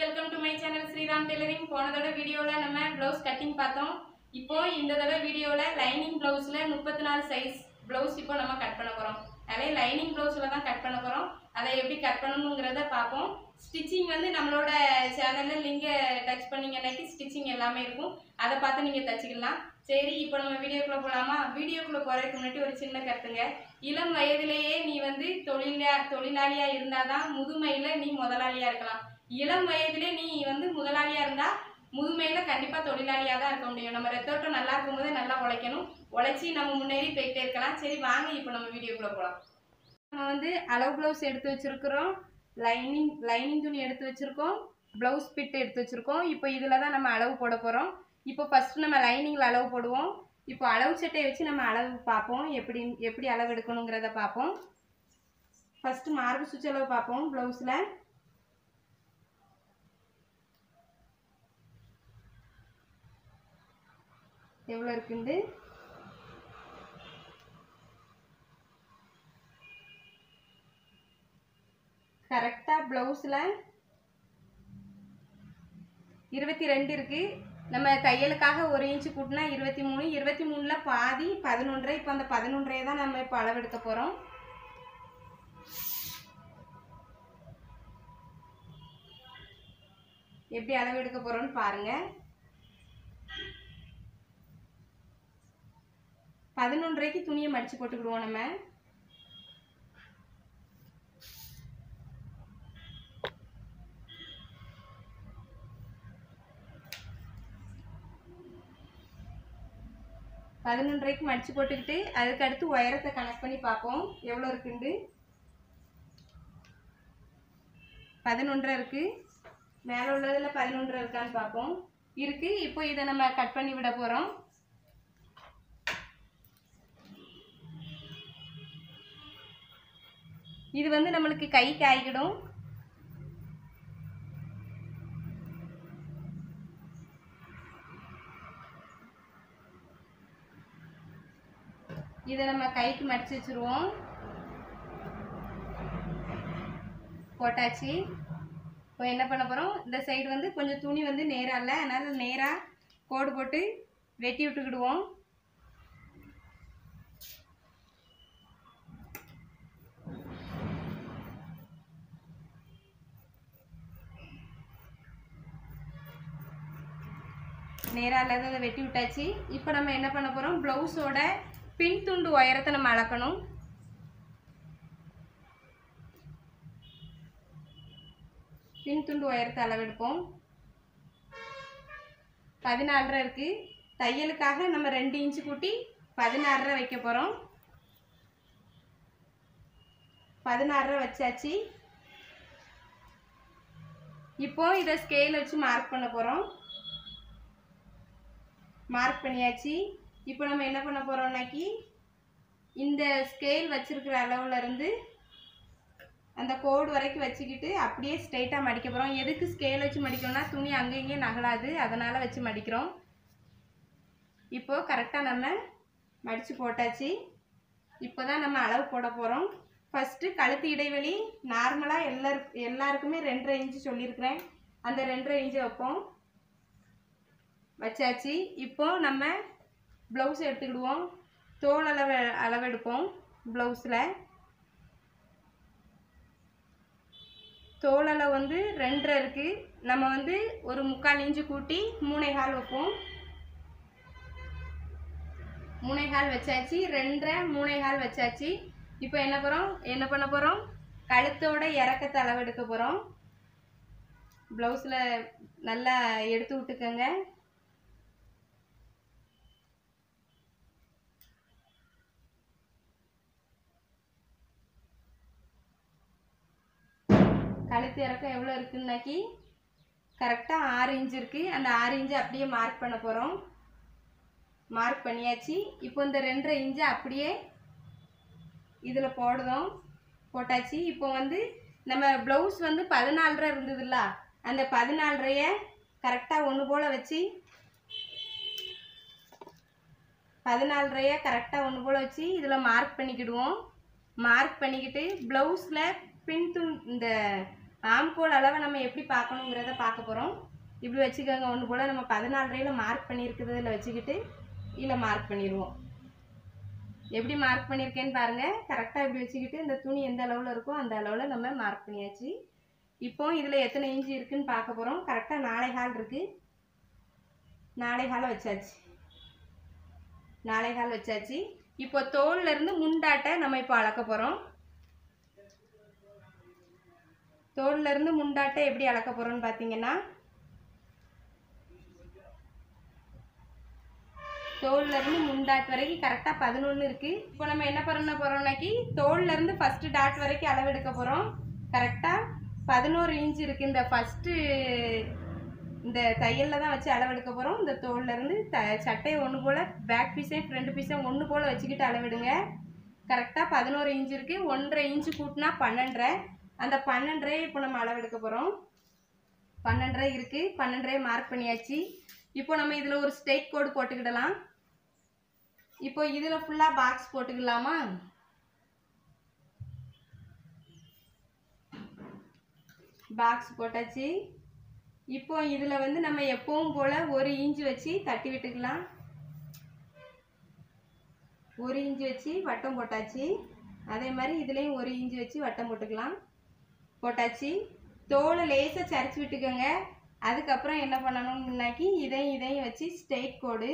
welcome to my channel Sriram tailoring போன தடவை வீடியோவில் நம்ம ப்ளவுஸ் கட்டிங் பார்த்தோம் இப்போ இந்த தடவை வீடியோவில் லைனிங் ப்ளவுஸில் முப்பத்தி நாலு சைஸ் ப்ளவுஸ் இப்போ நம்ம கட் பண்ண போகிறோம் அதே லைனிங் ப்ளவுஸில் தான் கட் பண்ண போகிறோம் அதை எப்படி கட் பண்ணணுங்கிறத பார்ப்போம் ஸ்டிச்சிங் வந்து நம்மளோட சேனலில் லிங்கை டச் பண்ணீங்கன்னாக்கி ஸ்டிச்சிங் எல்லாமே இருக்கும் அதை பார்த்து நீங்கள் தச்சுக்கலாம் சரி இப்போ நம்ம வீடியோக்குள்ளே போகலாமா வீடியோக்குள்ளே போகிறதுக்கு முன்னாடி ஒரு சின்ன கருத்துங்க இளம் வயதிலேயே நீ வந்து தொழிலா தொழிலாளியா இருந்தாதான் முதுமையில நீ முதலாளியா இருக்கலாம் இளம் வயதிலே நீ வந்து முதலாளியா இருந்தா முதுமையில கண்டிப்பா தொழிலாளியா தான் இருக்க முடியும் நம்ம ரத்தோட்டம் நல்லா இருக்கும்போது நல்லா உழைக்கணும் உழைச்சி நம்ம முன்னேறி போயிட்டே இருக்கலாம் சரி வாங்க இப்போ நம்ம வீடியோக்குள்ள போகலாம் நம்ம வந்து அளவு ப்ளவுஸ் எடுத்து வச்சிருக்கிறோம் லைனிங் லைனிங் துணி எடுத்து வச்சிருக்கோம் ப்ளவுஸ் பிட் எடுத்து வச்சிருக்கோம் இப்போ இதில் தான் நம்ம அளவு போட போகிறோம் இப்போ ஃபர்ஸ்ட் நம்ம லைனிங்கில் அளவு போடுவோம் இப்போ அளவு சட்டையை வச்சு நம்ம அளவு பார்ப்போம் எப்படி எப்படி அளவு எடுக்கணுங்கிறத பார்ப்போம் ஃபஸ்ட்டு மார்பு சுற்றளவு பார்ப்போம் ப்ளவுஸில் எவ்வளோ இருக்குண்டு கரெக்டாக ப்ளவுஸில் இருபத்தி ரெண்டு இருக்குது நம்ம தையலுக்காக ஒரு இன்ச்சு கூட்டினா இருபத்தி மூணு இருபத்தி மூணில் பாதி பதினொன்றரை இப்போ அந்த பதினொன்றையை தான் நம்ம இப்போ அளவெடுக்க போகிறோம் எப்படி அளவெடுக்க போகிறோம்னு பாருங்கள் பதினொன்றரைக்கு துணியை மடித்து போட்டுக்கிடுவோம் நம்ம பதினொன்றரைக்கு மடித்து போட்டுக்கிட்டு அதுக்கு அடுத்து உயரத்தை கனெக்ட் பண்ணி பார்ப்போம் எவ்வளோ இருக்குண்டு பதினொன்றரை இருக்குது மேலே உள்ளதில் பதினொன்றரை இருக்கான்னு பார்ப்போம் இருக்குது இப்போ இதை நம்ம கட் பண்ணி விட போகிறோம் இது வந்து நம்மளுக்கு கை காய்கிடும் இதை நம்ம கைக்கு மடிச்சு வச்சுருவோம் போட்டாச்சு இப்போ என்ன பண்ண போகிறோம் இந்த சைடு வந்து கொஞ்சம் துணி வந்து நேராக இல்லை அதனால் நேராக கோடு போட்டு வெட்டி விட்டுக்கிடுவோம் நேராக இல்லாத வெட்டி விட்டாச்சு இப்போ நம்ம என்ன பண்ண போகிறோம் ப்ளவுஸோட பின் துண்டு உயரத்தை நம்ம அளக்கணும் பின் துண்டு உயரத்தை அளவெடுப்போம் பதினாலரை இருக்குது தையலுக்காக நம்ம ரெண்டு இன்ச்சு கூட்டி பதினாறரை வைக்க போகிறோம் பதினாறரை வச்சாச்சு இப்போ இதை ஸ்கேல் வச்சு மார்க் பண்ண போகிறோம் மார்க் பண்ணியாச்சு இப்போ நம்ம என்ன பண்ண போகிறோம்னாக்கி இந்த ஸ்கேல் வச்சிருக்கிற அளவுல இருந்து அந்த கோடு வரைக்கும் வச்சுக்கிட்டு அப்படியே ஸ்ட்ரைட்டாக மடிக்க போகிறோம் எதுக்கு ஸ்கேல் வச்சு மடிக்கணும்னா துணி அங்கே இங்கேயும் நகலாது அதனால் வச்சு மடிக்கிறோம் இப்போது கரெக்டாக நம்ம மடித்து போட்டாச்சு இப்போ தான் நம்ம அளவு போட போகிறோம் ஃபஸ்ட்டு கழுத்து இடைவெளி நார்மலாக எல்லாரு எல்லாருக்குமே ரெண்டரை இன்ச்சு சொல்லியிருக்கிறேன் அந்த ரெண்டரை இன்ச்சு வைப்போம் வச்சாச்சு இப்போ நம்ம ப்ளவுஸ் எடுத்துக்கிடுவோம் தோல் அளவு அளவெடுப்போம் ப்ளவுஸில் தோல் அளவு வந்து ரெண்டரை இருக்குது நம்ம வந்து ஒரு முக்கால் இன்ச்சு கூட்டி மூணே கால் வைப்போம் மூணே கால் வச்சாச்சு ரெண்டரை மூணே கால் வச்சாச்சு இப்போ என்ன போகிறோம் என்ன பண்ண போகிறோம் கழுத்தோட இறக்கத்தை அளவெடுக்க போகிறோம் ப்ளவுஸில் நல்லா எடுத்து விட்டுக்கோங்க கழுத்து இறக்கம் எவ்வளோ இருக்குன்னாக்கி கரெக்டாக ஆறு இன்ச்சு இருக்குது அந்த ஆறு இன்ச்சு அப்படியே மார்க் பண்ண போகிறோம் மார்க் பண்ணியாச்சு இப்போ இந்த ரெண்டரை இன்ச்சு அப்படியே இதில் போடுதோம் போட்டாச்சு இப்போ வந்து நம்ம ப்ளவுஸ் வந்து பதினாலரை இருந்ததுல்ல அந்த பதினாலரைய கரெக்டாக ஒன்று போல் வச்சு பதினாலரைய கரெக்டாக ஒன்று போல் வச்சு இதில் மார்க் பண்ணிக்கிடுவோம் மார்க் பண்ணிக்கிட்டு ப்ளவுஸில் பின் துண் இந்த ஆம்கோல் அளவை நம்ம எப்படி பார்க்கணுங்கிறத பார்க்க போகிறோம் இப்படி வச்சுக்கோங்க ஒன்று போல் நம்ம பதினாலரையில் மார்க் பண்ணியிருக்கிறதுல வச்சுக்கிட்டு இல்லை மார்க் பண்ணிடுவோம் எப்படி மார்க் பண்ணியிருக்கேன்னு பாருங்கள் கரெக்டாக இப்படி வச்சுக்கிட்டு இந்த துணி எந்த அளவில் இருக்கோ அந்த அளவில் நம்ம மார்க் பண்ணியாச்சு இப்போ இதில் எத்தனை இன்ச்சு இருக்குன்னு பார்க்க போகிறோம் கரெக்டாக நாளை ஹால் இருக்குது நாளை ஹாலை வச்சாச்சு நாளை ஹால் வச்சாச்சு இப்போ தோல்ல இருந்து முண்டாட்டை நம்ம இப்போ அளக்க போகிறோம் தோல்ல இருந்து முண்டாட்டை எப்படி அளக்க போகிறோம்னு பார்த்தீங்கன்னா தோல்ல இருந்து முண்டாட் வரைக்கும் கரெக்டாக பதினொன்று இருக்குது இப்போ நம்ம என்ன பண்ண போகிறோம்னாக்கி தோல்ல இருந்து ஃபஸ்ட்டு டாட் வரைக்கும் அளவெடுக்க போகிறோம் கரெக்டாக பதினோரு இன்ச் இருக்குது இந்த ஃபஸ்ட்டு இந்த தையலில் தான் வச்சு அளவெடுக்க போகிறோம் இந்த தோல்ல இருந்து த சட்டையை ஒன்று போல் பேக் பீஸையும் ஃப்ரண்ட் பீஸையும் ஒன்று போல் வச்சுக்கிட்டு அளவெடுங்க கரெக்டாக பதினோரு இன்ச் இருக்குது ஒன்றரை இன்ச்சு கூட்டினா பன்னெண்டரை அந்த பன்னெண்டரை இப்போ நம்ம அளவெடுக்க போகிறோம் பன்னெண்டரை இருக்குது பன்னெண்டரை மார்க் பண்ணியாச்சு இப்போ நம்ம இதில் ஒரு ஸ்ட்ரெயிட் கோடு போட்டுக்கிடலாம் இப்போ இதில் ஃபுல்லாக பாக்ஸ் போட்டுக்கலாமா பாக்ஸ் போட்டாச்சு இப்போ இதில் வந்து நம்ம எப்பவும் போல் ஒரு இன்ச்சு வச்சு தட்டி விட்டுக்கலாம் ஒரு இன்ச்சு வச்சு வட்டம் போட்டாச்சு அதே மாதிரி இதுலேயும் ஒரு இன்ச்சு வச்சு வட்டம் போட்டுக்கலாம் போட்டாச்சு தோலை லேசாக சரிச்சு விட்டுக்கோங்க அதுக்கப்புறம் என்ன பண்ணணும்னாக்கி இதையும் இதையும் வச்சு ஸ்ட்ரெயிட் கோடு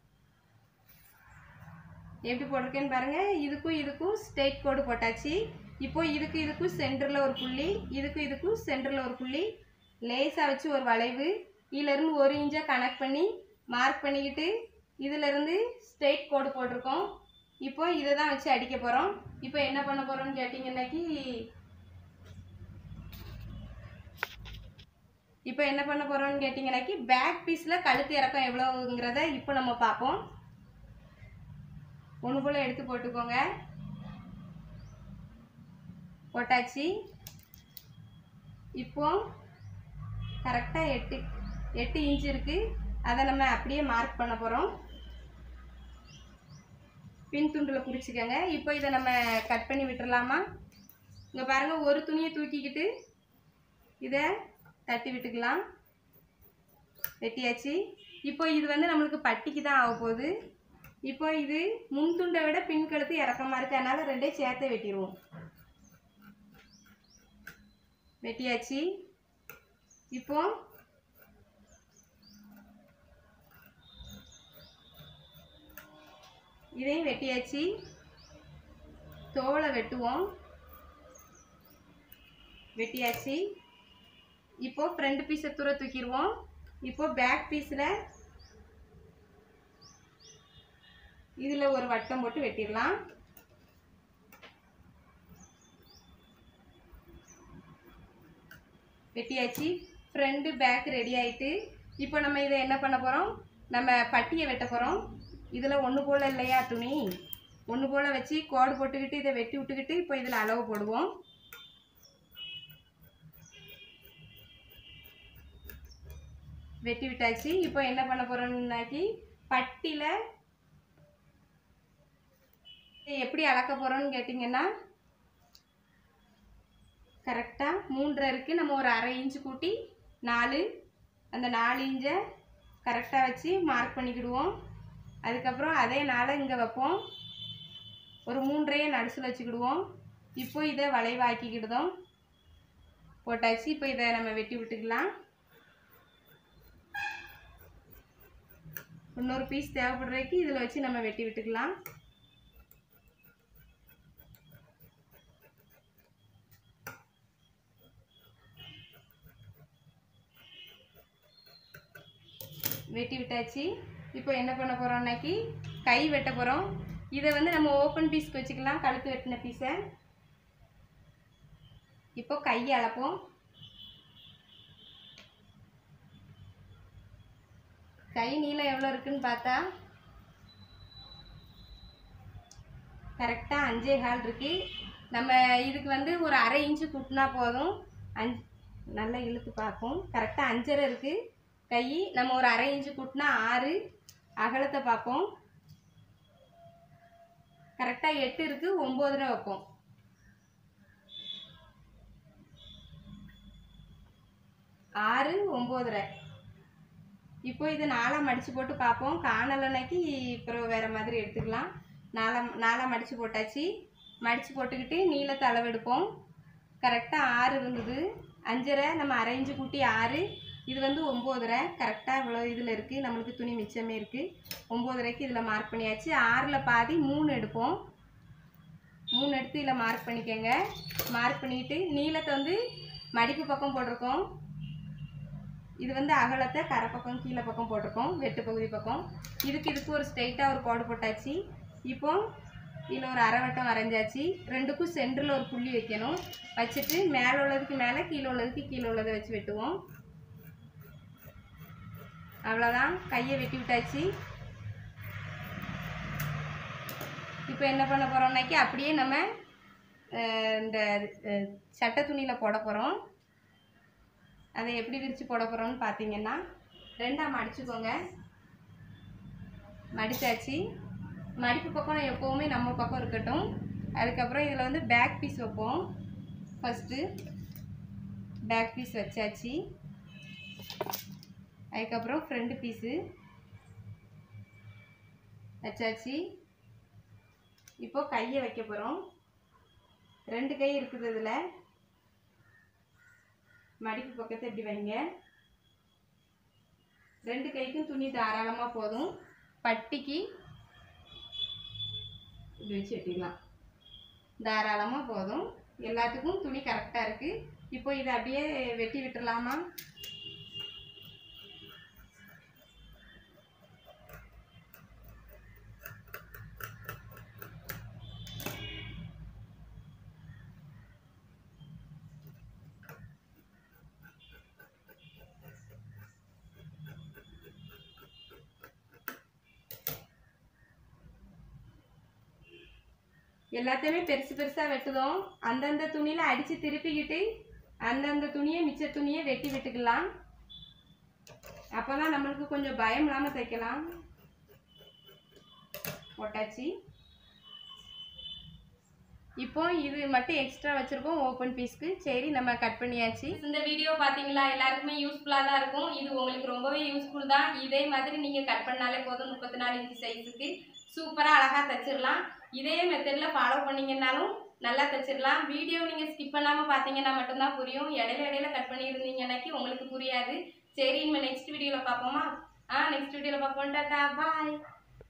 எப்படி போட்டிருக்கேன்னு பாருங்கள் இதுக்கும் இதுக்கும் ஸ்ட்ரெயிட் கோடு போட்டாச்சு இப்போ இதுக்கு இதுக்கும் சென்டரில் ஒரு புள்ளி இதுக்கும் இதுக்கும் சென்டரில் ஒரு புள்ளி லேசாக வச்சு ஒரு வளைவு இதிலேருந்து ஒரு இன்ச்சை கனெக்ட் பண்ணி மார்க் பண்ணிக்கிட்டு இதிலேருந்து ஸ்ட்ரெயிட் கோடு போட்டிருக்கோம் இப்போ இதை தான் வச்சு அடிக்க போகிறோம் இப்போ என்ன பண்ண போகிறோம்னு கேட்டிங்கன்னாக்கி இப்போ என்ன பண்ண போகிறோம்னு கேட்டிங்கன்னாக்கி பேக் பீஸில் கழுத்து இறக்கம் எவ்வளோங்கிறத இப்போ நம்ம பார்ப்போம் ஒன்று போல் எடுத்து போட்டுக்கோங்க போட்டாச்சு இப்போ கரெக்டாக எட்டு எட்டு இன்ச் இருக்குது அதை நம்ம அப்படியே மார்க் பண்ண போகிறோம் பின் துண்டில் பிடிச்சிக்கோங்க இப்போ இதை நம்ம கட் பண்ணி விட்டுறலாமா இங்கே பாருங்கள் ஒரு துணியை தூக்கிக்கிட்டு இதை தட்டி விட்டுக்கலாம் வெட்டியாச்சு இப்போ இது வந்து நம்மளுக்கு பட்டிக்கு தான் ஆக போகுது இப்போ இது முன் துண்டை விட பின் கழுத்து இறக்கமாக இருக்குது அதனால் ரெண்டே சேர்த்தே வெட்டிடுவோம் வெட்டியாச்சு இப்போ இதையும் வெட்டியாச்சு தோலை வெட்டுவோம் வெட்டியாச்சு இப்போ ஃப்ரண்ட் பீஸை தூர தூக்கிடுவோம் இப்போ பேக் பீஸில் இதில் ஒரு வட்டம் போட்டு வெட்டிடலாம் வெட்டியாச்சு ஃப்ரண்ட்டு பேக் ரெடி ஆயிட்டு இப்போ நம்ம இதை என்ன பண்ண போகிறோம் நம்ம பட்டியை வெட்ட போகிறோம் இதில் ஒன்று போல் இல்லையா துணி ஒன்று போல் வச்சு கோடு போட்டுக்கிட்டு இதை வெட்டி விட்டுக்கிட்டு இப்போ இதில் அளவு போடுவோம் வெட்டி விட்டாச்சு இப்போ என்ன பண்ண போகிறோம்னாக்கி பட்டியில் எப்படி அளக்க போகிறோம்னு கேட்டிங்கன்னா கரெக்டாக மூன்றரை இருக்குது நம்ம ஒரு அரை இன்ச்சு கூட்டி நாலு அந்த நாலு இன்ச்சை கரெக்டாக வச்சு மார்க் பண்ணிக்கிடுவோம் அதுக்கப்புறம் அதே நாளை இங்கே வைப்போம் ஒரு மூன்றையே நடுசில் வச்சுக்கிடுவோம் இப்போ இதை வளைவாக்கிக்கிடுதோம் போட்டாச்சு இப்போ இதை நம்ம வெட்டி விட்டுக்கலாம் இன்னொரு பீஸ் தேவைப்படுறதுக்கு இதில் வச்சு நம்ம வெட்டி விட்டுக்கலாம் வெட்டி விட்டாச்சு இப்போ என்ன பண்ண போகிறோம்னாக்கி கை வெட்ட போகிறோம் இதை வந்து நம்ம ஓப்பன் பீஸ்க்கு வச்சுக்கலாம் கழுத்து வெட்டின பீஸை இப்போ கையை அளப்போம் கை நீளம் எவ்வளோ இருக்குன்னு பார்த்தா கரெக்டாக அஞ்சே கால் இருக்கு நம்ம இதுக்கு வந்து ஒரு அரை இன்ச்சு குட்டினா போதும் அஞ்சு நல்லா இழுத்து பார்ப்போம் கரெக்டாக அஞ்சரை இருக்குது கை நம்ம ஒரு அரை இன்ச்சு குட்டினா ஆறு அகலத்தை பார்ப்போம் கரெக்டாக எட்டு இருக்குது ஒம்போதரை வைப்போம் ஆறு ஒம்போதரை இப்போ இது நாலாக மடித்து போட்டு பார்ப்போம் காணலைனாக்கி அப்புறம் வேறு மாதிரி எடுத்துக்கலாம் நாலா நாலாக மடித்து போட்டாச்சு மடித்து போட்டுக்கிட்டு நீளத்தை அளவெடுப்போம் கரெக்டாக ஆறு இருந்தது அஞ்சரை நம்ம அரை இன்ச்சு கூட்டி ஆறு இது வந்து ஒம்போதரை கரெக்டாக இவ்வளோ இதில் இருக்குது நம்மளுக்கு துணி மிச்சமே இருக்குது ஒம்போதரைக்கு இதில் மார்க் பண்ணியாச்சு ஆறில் பாதி மூணு எடுப்போம் மூணு எடுத்து இதில் மார்க் பண்ணிக்கோங்க மார்க் பண்ணிக்கிட்டு நீளத்தை வந்து மடிப்பு பக்கம் போட்டிருக்கோம் இது வந்து அகலத்தை கரை பக்கம் கீழே பக்கம் போட்டிருக்கோம் வெட்டு பகுதி பக்கம் இதுக்கு இதுக்கு ஒரு ஸ்ட்ரைட்டாக ஒரு கோடு போட்டாச்சு இப்போ இதில் ஒரு அரை வட்டம் வரைஞ்சாச்சு ரெண்டுக்கும் சென்டரில் ஒரு புள்ளி வைக்கணும் வச்சுட்டு மேலே உள்ளதுக்கு மேலே கீழே உள்ளதுக்கு கீழே உள்ளதை வச்சு வெட்டுவோம் அவ்வளோதான் கையை வெட்டி விட்டாச்சு இப்போ என்ன பண்ண போகிறோம்னாக்கி அப்படியே நம்ம அஹ், இந்த அஹ், சட்டை துணியில் போட போகிறோம் அதை எப்படி விரித்து போட போகிறோம்னு பார்த்தீங்கன்னா ரெண்டாக மடிச்சுக்கோங்க மடிச்சாச்சு மடிப்பு பக்கம் எப்போவுமே நம்ம பக்கம் இருக்கட்டும் அதுக்கப்புறம் இதில் வந்து பேக் பீஸ் வைப்போம் ஃபஸ்ட்டு பேக் பீஸ் வச்சாச்சு அதுக்கப்புறம் ஃப்ரண்ட் பீஸு வச்சாச்சு இப்போ கையை வைக்க போகிறோம் ரெண்டு கை இருக்குது இதில் மடிப்பு பக்கத்தை இப்படி வைங்க ரெண்டு கைக்கும் துணி தாராளமாக போதும் பட்டிக்கு இப்படி வச்சு வெட்டிடலாம் தாராளமாக போதும் எல்லாத்துக்கும் துணி கரெக்டாக இருக்குது இப்போ இதை அப்படியே வெட்டி விட்டுறலாமா எல்லாத்தையுமே பெருசு பெருசாக வெட்டுதோம் அந்தந்த துணியில் அடித்து திருப்பிக்கிட்டு அந்தந்த துணியை மிச்ச துணியை வெட்டி விட்டுக்கலாம் அப்போ தான் நம்மளுக்கு கொஞ்சம் பயம் இல்லாமல் தைக்கலாம் போட்டாச்சு இப்போ இது மட்டும் எக்ஸ்ட்ரா வச்சுருக்கோம் ஓப்பன் பீஸ்க்கு சரி நம்ம கட் பண்ணியாச்சு இந்த வீடியோ பார்த்தீங்களா எல்லாருக்குமே யூஸ்ஃபுல்லாக தான் இருக்கும் இது உங்களுக்கு ரொம்பவே யூஸ்ஃபுல் தான் இதே மாதிரி நீங்கள் கட் பண்ணாலே போதும் முப்பத்தி நாலு இன்ச்சு சைஸுக்கு சூப்பராக அழகாக தச்சிடலாம் இதே மெத்தடில் ஃபாலோ பண்ணீங்கன்னாலும் நல்லா தச்சிடலாம் வீடியோ நீங்கள் ஸ்கிப் பண்ணாமல் பார்த்தீங்கன்னா மட்டும்தான் புரியும் இடையில இடையில கட் பண்ணியிருந்தீங்கன்னாக்கி உங்களுக்கு புரியாது சரி இனிமேல் நெக்ஸ்ட் வீடியோவில் பார்ப்போமா ஆ நெக்ஸ்ட் வீடியோவில் பார்ப்போம் டாட்டா பாய்